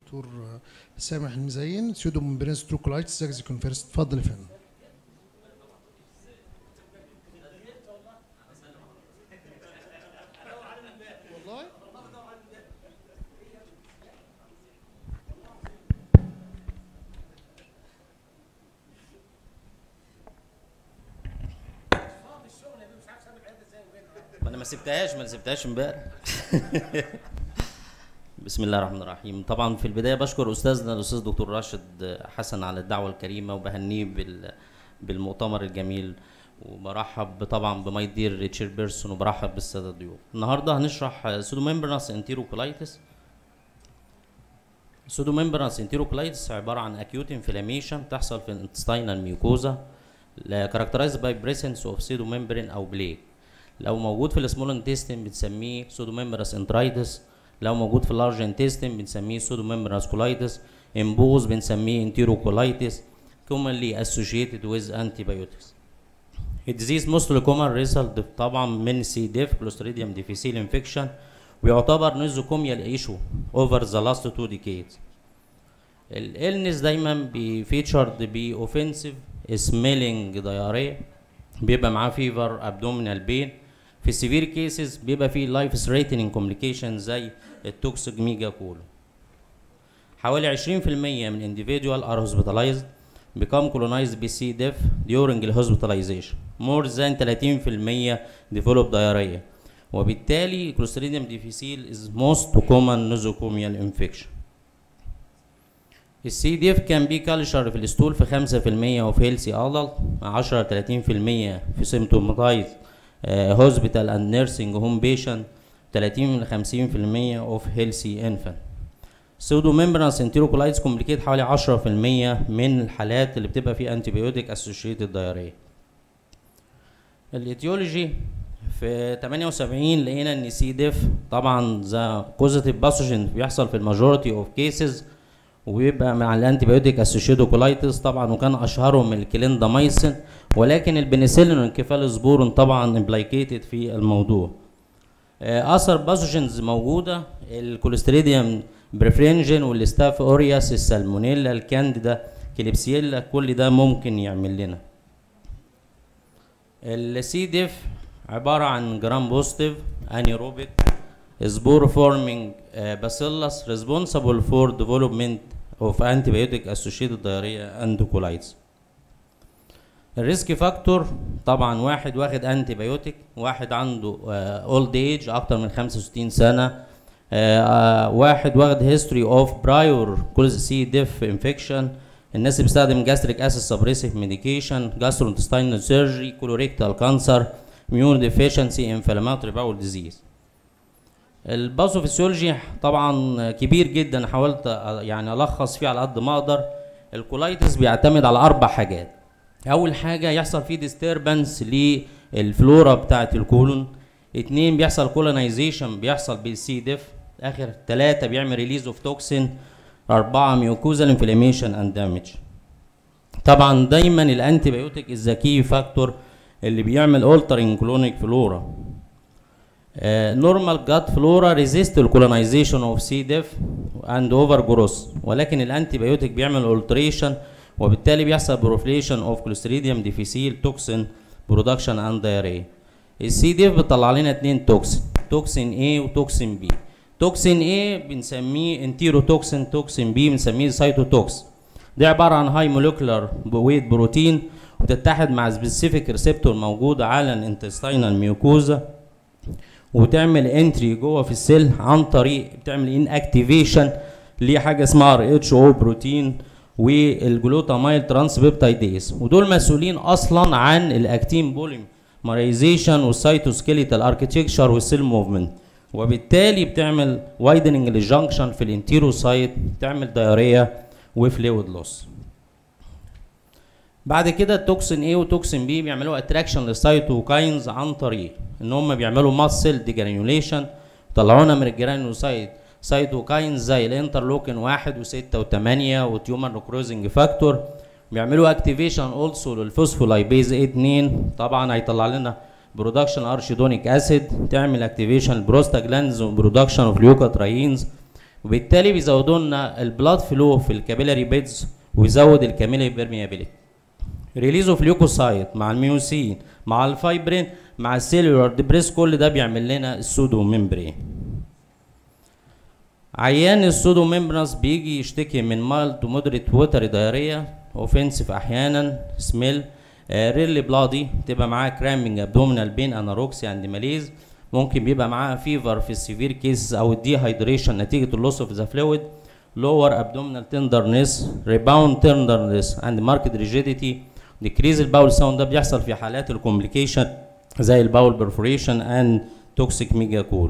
دكتور سامح المزين سيودو ممبرينس تروكولايتس زاكزي كونفيرس اتفضل يا فندم ما انا ما سبتهاش ما سبتهاش امبارح بسم الله الرحمن الرحيم طبعا في البدايه بشكر استاذنا الاستاذ دكتور راشد حسن على الدعوه الكريمه وبهنيه بال بالمؤتمر الجميل وبرحب طبعا بماي دير تشير بيرسون وبرحب بالساده الضيوف النهارده هنشرح سودو ممبرنس انتيروكولايتس سودو ممبرنس انتيروكولايتس عباره عن اكيوت انفلاميشن بتحصل في الانتستينال ميوكوزا كاركترايزد باي بريسنس اوف سيدو ممبرين او بليك لو موجود في السمول انتستين بنسميه سودو ممبرس انترايتس لو موجود في اللارج انتستين بنسميه سودو ممبرس كولايتس امبوز بنسميه انتيروكولايتس commonly associated with antibiotics. A disease mostly common result طبعا من سي ديف كلوستريديوم ديفيسيل انفكشن ويعتبر نوزوكوميال ايشو over the last two decades. الالنس دايما بيفيتشرد باوفنسيف سميلينج diarrhea بيبقى معاه فيفر ابدومينال بين في السيفير كيسز بيبقى فيه لايف ثريتنينج كومبليكيشن زي التوكسيك ميجا كولو حوالي 20% من individual are hospitalized become colonized ب C. diff during the hospitalization more than 30% develop diarrhea وبالتالي Clostridium difficile is most common nosocomial infection السي ديف كان بي كالشر في الستول في 5% وفي هيلسي ادلت 10 30% في سيمتوماتايز هوسبيتال اند نيرسينج هوم بيشنت 30 ل 50% اوف هيلسي انفانت سودو ممبرانس انتيروكولايتس كومبليكيت حوالي 10% من الحالات اللي بتبقى فيه انتي بيوتيك اسوشيتد دايريا الايتيولوجي في 78 لقينا ان سي ديف طبعا ذا كوزيتيف باثوجين بيحصل في الماجورتي اوف كيسز وبيبقى مع الانتي بيوتيك اسوشيتد كولايتس طبعا وكان اشهرهم الكليندامايسين ولكن البنسلين والانكفالوسبورين طبعا امبلايكيتد في الموضوع اثر باثوجينز موجوده الكوليستريديوم بريفرينجين والستاف اورياس السالمونيلا الكانديدا كليبسيلا كل ده ممكن يعمل لنا السي ديف عباره عن جرام بوزيتيف انيروبيك سبور فورمينج باسيلس ريسبونسبل فور ديفلوبمنت اوف antibiotic associated diarrhea and colitis الريسك فاكتور طبعا واحد واخد انتي بايوتيك واحد عنده اولد ايج اكتر من 65 سنه آه واحد واخد هيستوري اوف برايور كل سي ديف انفكشن الناس اللي بتستخدم جاستريك اسيد سبريسيف ميديكيشن جاسترونتستاينال سيرجري كولوريكتال كانسر ميون ديفيشنسي انفلاماتوري باول ديزيز الباثوفيسيولوجي طبعا كبير جدا حاولت يعني الخص فيه على قد ما اقدر الكولايتس بيعتمد على اربع حاجات اول حاجه يحصل فيه ديستربنس للفلورا بتاعه الكولون اتنين بيحصل كولونايزيشن بيحصل بالسي ديف اخر ثلاثة بيعمل ريليز اوف توكسين أربعة ميوكوزال انفلاميشن اند دامج طبعا دايما الانتي بايوتيك الذكي فاكتور اللي بيعمل altering كلونيك فلورا نورمال جات فلورا ريزيست الكولونايزيشن اوف سي ديف اند اوفر جروس ولكن الانتي بايوتيك بيعمل اولتريشن وبالتالي بيحصل بروفليشن اوف كلوستريديوم ديفيسيل توكسين برودكشن اند دايريا السي ديف بيطلع لنا اتنين توكسين توكسين A وتوكسين B توكسين A بنسميه انتيرو توكسين توكسين B بنسميه سايتوتوكس ده عبارة عن هاي مولكولار ويت بروتين وتتحد مع سبيسيفيك ريسبتور موجود على الانتستينال ميوكوزا وتعمل انتري جوه في السيل عن طريق بتعمل ان اكتيفيشن لحاجه اسمها ار اتش او بروتين والجلوتامايل ترانس بيبتايديز ودول مسؤولين اصلا عن الاكتين بوليمرايزيشن والسيتوسكيليتال اركتكشر والسيل موفمنت وبالتالي بتعمل وايدننج للجنكشن في الانتيروسايت بتعمل دايريا وفلويد لوس بعد كده التوكسين A وتوكسين B بيعملوا اتراكشن للسايتوكاينز عن طريق ان هم بيعملوا ماسل ديجرانيوليشن طلعونا من الجرانيوسايت سايتوكاينز زي الانترلوكين واحد وستة وثمانية وتيومر نكروزنج فاكتور بيعملوا اكتيفيشن اولسو للفوسفولايبيز 2 طبعا هيطلع لنا برودكشن ارشيدونيك اسيد تعمل اكتيفيشن البروستاجلاندز وبرودكشن اوف ليوكوتراينز وبالتالي بيزودوا لنا البلاد فلو في الكابيلاري بيدز ويزود الكابيلاري بيرميابيليتي ريليز اوف ليوكوسايت مع الميوسين مع الفايبرين مع السيلولار ديبريس كل ده بيعمل لنا السودو ميمبرين عيان السودو ميمبرانس بيجي يشتكي من مالد ومودريت ووتري دايريا اوفنسيف احيانا سميل ريلي بلادي تبقى معاه كرامبنج ابدومينال بين اناروكسي اند ماليز ممكن بيبقى معاه فيفر في السيفير كيسز او الدي هايدريشن نتيجه اللوس اوف ذا فلويد lower abdominal tenderness rebound tenderness and marked rigidity decrease الباول ساوند ده بيحصل في حالات الكومبليكيشن زي الباول برفوريشن اند توكسيك ميجا كول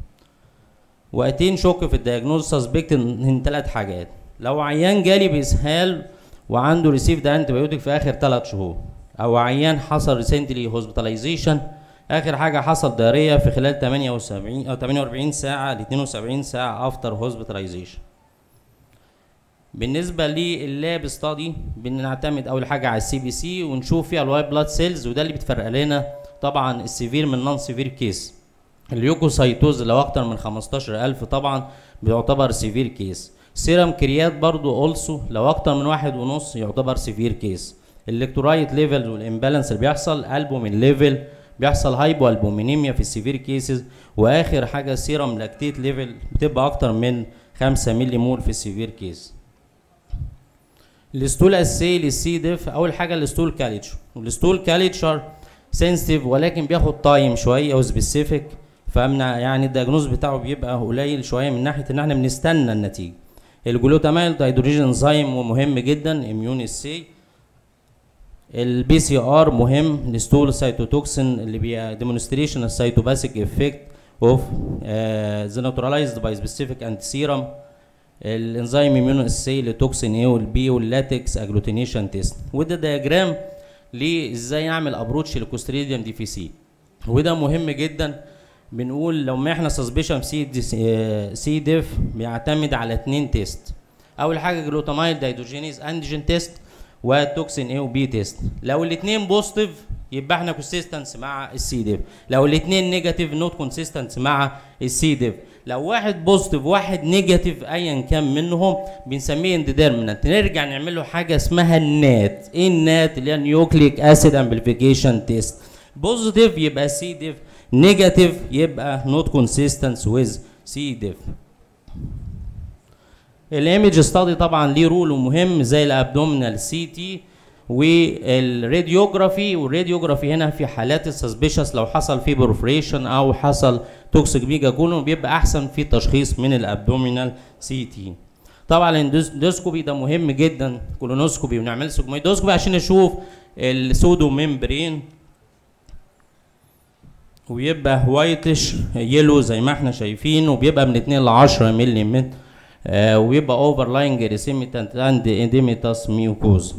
وقتين شك في الدياجنوز سسبكت من ثلاث حاجات لو عيان جالي باسهال وعنده ريسيف ده انتي في اخر ثلاث شهور او عيان حصل ريسنتلي هوسبيتاليزيشن اخر حاجه حصل داريه في خلال 78 او 48 ساعه ل 72 ساعه افتر هوسبيتاليزيشن بالنسبه لللاب ستادي بنعتمد اول حاجه على السي بي سي ونشوف فيها الوايت بلاد سيلز وده اللي بتفرق لنا طبعا السيفير من نون سيفير كيس اليوكوسايتوز لو اكتر من 15000 طبعا بيعتبر سيفير كيس سيرم كريات برضو اولسو لو اكتر من واحد ونص يعتبر سيفير كيس الالكترولايت ليفل والامبالانس اللي بيحصل البومين ليفل بيحصل هايبو البومينيميا في السيفير كيسز واخر حاجه سيرم لاكتيت ليفل بتبقى اكتر من 5 ملي مول في السيفير كيس الستول اسي للسي ديف اول حاجه الستول كاليتشر والستول كاليتشر سنسيتيف ولكن بياخد تايم شويه وسبيسيفيك فمنع يعني الدياجنوز بتاعه بيبقى قليل شويه من ناحيه ان احنا بنستنى النتيجه الجلوتاميل دايدروجين انزيم ومهم جدا اميون اسي البي سي ار مهم الستول سايتوتوكسين اللي بي ديمونستريشن السايتوباسيك افكت اوف ذا نيوتراليزد باي سبيسيفيك انتي سيرم الانزيم اميون اسي لتوكسين اي والبي واللاتكس اجلوتينيشن تيست وده دياجرام لازاي اعمل ابروتش للكوستريديوم ديفيسيت وده مهم جدا بنقول لو ما احنا سسبشن سي دي سي ديف بيعتمد على اتنين تيست اول حاجه جلوتامايل دايدوجينيز انتيجين تيست وتوكسين اي وبي تيست لو الاثنين بوزيتيف يبقى احنا كونسيستنس مع السي ديف لو الاثنين نيجاتيف نوت كونسيستنس مع السي ديف لو واحد بوزيتيف واحد نيجاتيف ايا كان منهم بنسميه انديترمينانت نرجع نعمل له حاجه اسمها النات ايه النات اللي هي نيوكليك اسيد امبليفيكيشن تيست بوزيتيف يبقى سي ديف نيجاتيف يبقى نوت كونسيستنس ويز سي ديف الايمج ستادي طبعا ليه رول مهم زي الابدومينال سي تي والراديوجرافي والراديوجرافي هنا في حالات السسبيشس لو حصل فيه برفريشن او حصل توكسيك ميجا كولون بيبقى احسن في التشخيص من الابدومينال سي تي طبعا الاندوسكوبي ده مهم جدا كولونوسكوبي ونعمل سيجمويدوسكوبي عشان نشوف السودو ميمبرين ويبقى وايتش يلو زي ما احنا شايفين وبيبقى من 2 ل 10 ملم آه ويبقى اوفر لاينج ريسيميتانت اند انديميتاس ميوكوز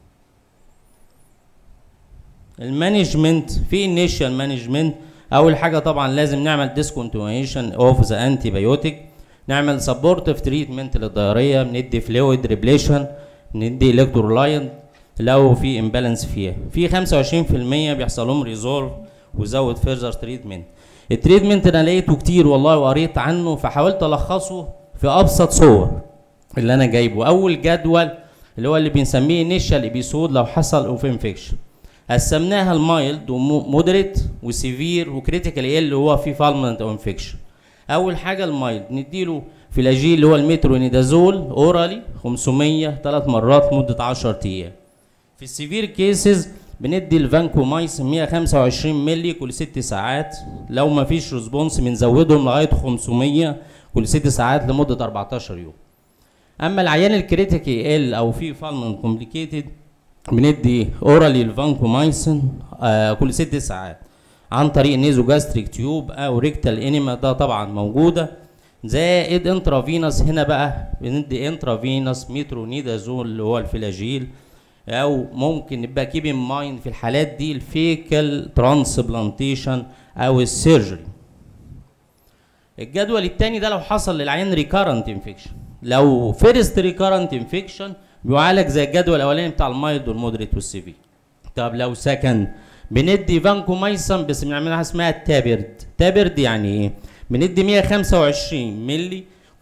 المانجمنت في انيشال مانجمنت اول حاجه طبعا لازم نعمل ديسكونتينيوشن اوف ذا انتي بايوتيك نعمل سبورتيف تريتمنت للدايريه بندي فلويد ريبليشن ندي الكترولايت لو في امبالانس فيها في 25% بيحصل لهم ريزولف وزود فيرزر تريتمنت التريتمنت انا لقيته كتير والله وقريت عنه فحاولت الخصه في ابسط صور اللي انا جايبه اول جدول اللي هو اللي بنسميه انيشال ابيسود لو حصل اوف انفكشن قسمناها المايلد ومودريت وسيفير وكريتيكال ايه اللي هو فيه فالمنت او انفكشن اول حاجه المايلد نديله فلاجيل اللي هو المترونيدازول اورالي 500 ثلاث مرات لمده 10 ايام في السيفير كيسز بندي الفانكومايسين 125 مللي كل ست ساعات لو ما فيش ريسبونس بنزودهم لغايه 500 كل ست ساعات لمده 14 يوم اما العيان الكريتيكي ال او في فالمنت كومبليكيتد بندي اورالي الفانكومايسين آه كل ست ساعات عن طريق نيزو جاستريك تيوب او ريكتال انيما ده طبعا موجوده زائد انترافينوس هنا بقى بندي انترافينوس ميترونيدازول اللي هو الفلاجيل او ممكن نبقى كيب ان مايند في الحالات دي الفيكال ترانسبلانتيشن او السيرجري الجدول الثاني ده لو حصل للعيان ريكارنت انفكشن لو فيرست ريكارنت انفكشن بيعالج زي الجدول الاولاني بتاع المايلد والمودريت والسيفير طب لو سكن بندي فانكومايسن بس بنعملها اسمها تابرد تابرد يعني ايه بندي 125 مللي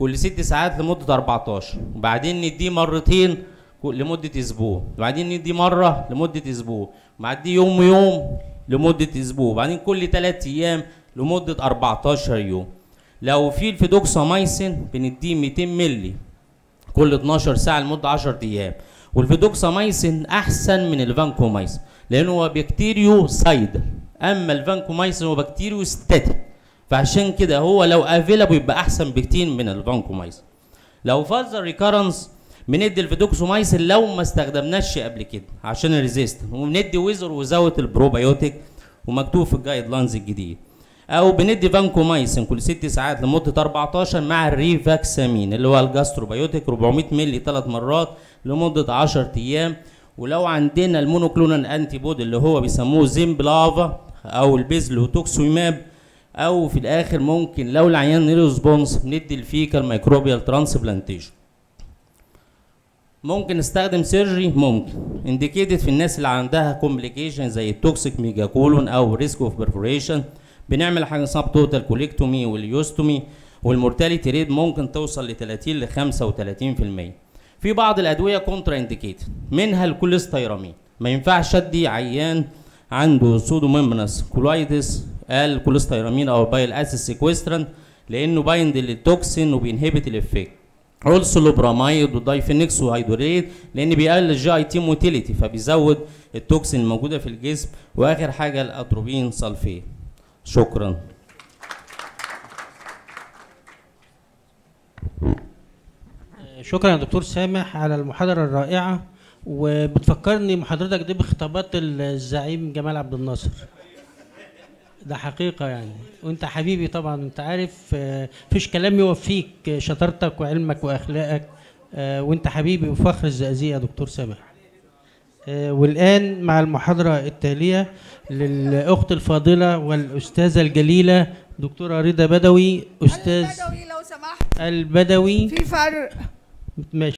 كل ست ساعات لمده 14 وبعدين نديه مرتين كل- لمده اسبوع وبعدين نديه مره لمده اسبوع وبعدين يوم ويوم لمده اسبوع وبعدين كل 3 ايام لمده 14 يوم لو في الفيدوكسامايسين بنديه 200 مللي كل 12 ساعه لمده 10 ايام والفيدوكسامايسين احسن من الفانكومايسين لانه هو بكتيريو سايد اما الفانكومايسين هو بكتيريو ستاتيك فعشان كده هو لو افيلابل يبقى احسن بكتير من الفانكومايسين لو فاز ريكارنس بندي الفيدوكسومايسين لو ما استخدمناش قبل كده عشان الريزيست وبندي ويزر وزاويه البروبيوتيك ومكتوب في الجايد لاينز الجديد او بندي فانكومايسين كل ست ساعات لمده 14 مع الريفاكسامين اللي هو الجاستروبيوتيك 400 مللي ثلاث مرات لمده 10 ايام ولو عندنا المونوكلونال انتي بودي اللي هو بيسموه زيمبلافا او البيزلوتوكسوماب او في الاخر ممكن لو العيان ريسبونس بندي الفيكال ميكروبيال ترانسبلانتيشن ممكن نستخدم سيرجري ممكن انديكيتد في الناس اللي عندها كومبليكيشن زي التوكسيك ميجا كولون او ريسك اوف برفوريشن بنعمل حاجه اسمها توتال كوليكتومي واليوستومي والمورتاليتي ريت ممكن توصل ل 30 ل 35% في بعض الادويه كونترا انديكيتد منها الكوليستيرامين ما ينفعش ادي عيان عنده سودوميمونس كولايتس الكوليستيرامين او بايل اسيد سيكويستران لانه بايند للتوكسين وبينهبت الافكت اولسو لوبرامايد ودايفينكس وهيدوريت لان بيقلل الجي اي تي موتيليتي فبيزود التوكسين الموجوده في الجسم واخر حاجه الاتروبين سلفيت شكرا شكرا يا دكتور سامح على المحاضرة الرائعة وبتفكرني محاضرتك دي بخطابات الزعيم جمال عبد الناصر ده حقيقة يعني وانت حبيبي طبعا انت عارف آه، فيش كلام يوفيك آه، شطارتك وعلمك واخلاقك آه، وانت حبيبي وفخر الزقازيق يا دكتور سامح آه، والآن مع المحاضرة التالية للأخت الفاضلة والأستاذة الجليلة دكتورة رضا بدوي أستاذ البدوي لو سمحت البدوي في فرق ماشي